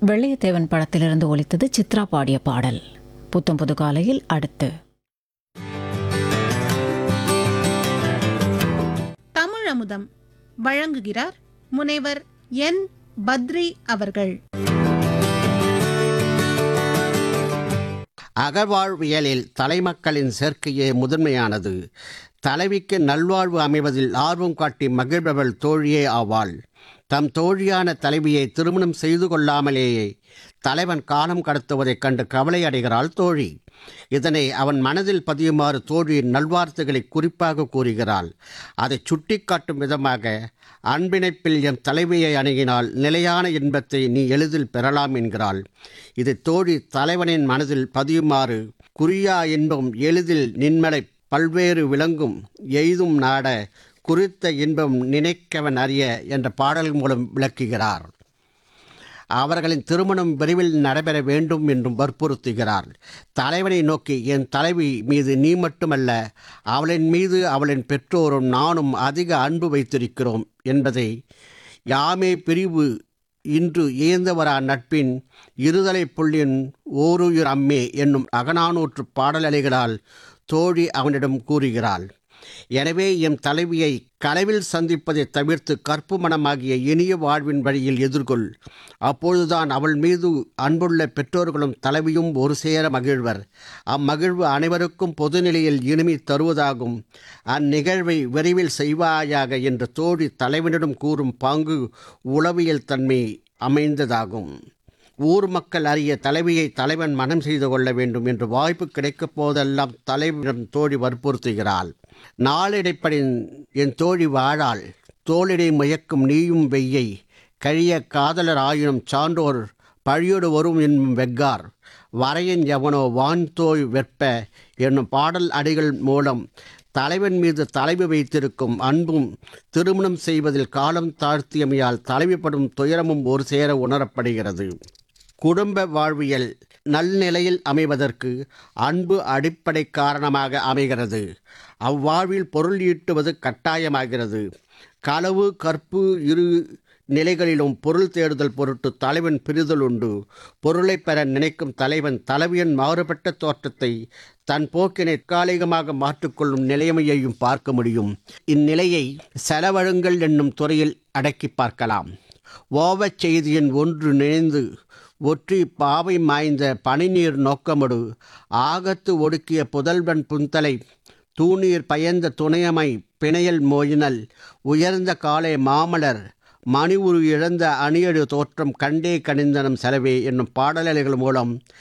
வெள்ளையத்தேவன் படத்திலிருந்து ஒலித்தது சித்ரா பாடிய பாடல் புத்தம் புது காலையில் அடுத்து தமிழமுதம் வழங்குகிறார் முனைவர் என் பத்ரி அவர்கள் அகழ்வாழ்வியலில் தலைமக்களின் சேர்க்கையே முதன்மையானது தலைவிக்கு நல்வாழ்வு அமைவதில் ஆர்வம் காட்டி மகிழ்பவள் தோழியே ஆவாள் தம் தோழியான தலைவியை திருமணம் செய்து கொள்ளாமலேயே தலைவன் காலம் கடத்துவதைக் கண்டு கவலை அடைகிறாள் தோழி இதனை அவன் மனதில் பதியுமாறு தோழி நல்வார்த்தைகளை குறிப்பாக கூறுகிறாள் அதை சுட்டிக்காட்டும் விதமாக அன்பிணைப்பில் எம் தலைவியை அணுகினால் நிலையான இன்பத்தை நீ எளிதில் பெறலாம் என்கிறாள் இது தோழி தலைவனின் மனதில் பதியுமாறு குறியா இன்பம் எளிதில் நின்மலை பல்வேறு விளங்கும் எய்தும் நாட குறித்த இன்பம் நினைக்கவன் அறிய என்ற பாடல் மூலம் விளக்குகிறார் அவர்களின் திருமணம் விரைவில் நடைபெற வேண்டும் என்றும் வற்புறுத்துகிறார் தலைவனை நோக்கி என் தலைவி மீது நீ மட்டுமல்ல அவளின் மீது அவளின் பெற்றோரும் நானும் அதிக அன்பு வைத்திருக்கிறோம் என்பதை யாமே பிரிவு இன்று இயந்தவரா நட்பின் இருதலை புள்ளின் ஓருயிர் அம்மே என்னும் அகநானூற்று பாடலலைகளால் தோழி அவனிடம் கூறுகிறாள் எனவே எம் தலைவியை கனவில் சந்திப்பதை தவிர்த்து கற்பு மனமாகிய இனிய வாழ்வின் வழியில் எதிர்கொள் அப்பொழுதுதான் அவள் மீது அன்புள்ள பெற்றோர்களும் தலைவியும் ஒரு சேர மகிழ்வர் அம்மகிழ்வு அனைவருக்கும் பொதுநிலையில் இனிமை தருவதாகும் அந்நிகழ்வை விரைவில் செய்வாயாக என்று தோழி தலைவனிடம் கூறும் பாங்கு உளவியல் தன்மை அமைந்ததாகும் ஊர் மக்கள் அறிய தலைவியை தலைவன் மனம் செய்து கொள்ள வேண்டும் என்று வாய்ப்பு கிடைக்கப் போதெல்லாம் தலைவனிடம் தோழி வற்புறுத்துகிறாள் நாளிடைப்படி என் தோழி வாழாள் தோளிடை முயக்கும் நீயும் வெய்யை கழிய காதலர் ஆயினும் சான்றோர் பழியோடு வரும் என்னும் வெக்கார் வரையன் எவனோ வான் தோய் வெற்ப என்னும் பாடல் அடிகள் மூலம் தலைவன் மீது தலைவி வைத்திருக்கும் அன்பும் திருமணம் செய்வதில் காலம் தாழ்த்தியமையால் தலைவிப்படும் துயரமும் ஒரு சேர உணரப்படுகிறது குடும்ப வாழ்வியல் நல்நிலையில் அமைவதற்கு அன்பு அடிப்படை காரணமாக அமைகிறது அவ்வாழ்வில் பொருள் ஈட்டுவது கட்டாயமாகிறது களவு கற்பு இரு நிலைகளிலும் பொருள் தேடுதல் பொருட்டு தலைவன் பிரிதல் உண்டு பொருளை பெற நினைக்கும் தலைவன் தலைவியின் மாறுபட்ட தோற்றத்தை தன் போக்கினை தற்காலிகமாக மாற்றிக்கொள்ளும் நிலைமையையும் பார்க்க முடியும் இந்நிலையை செலவழுங்கள் என்னும் துறையில் அடக்கி பார்க்கலாம் ஓவச் செய்தியின் ஒன்று நினைந்து ஒற்றி பாவை மாய்ந்த பனிநீர் நோக்கமடு ஆகத்து ஒடுக்கிய புதல்வன் புந்தலை தூணீர் பயந்த துணையமை பிணையல் மோயினல் உயர்ந்த காலை மாமலர் மணி உரு இழந்த அணியடு தோற்றம் கண்டே கணிந்தனம் செலவே என்னும் பாடலலைகள் மூலம்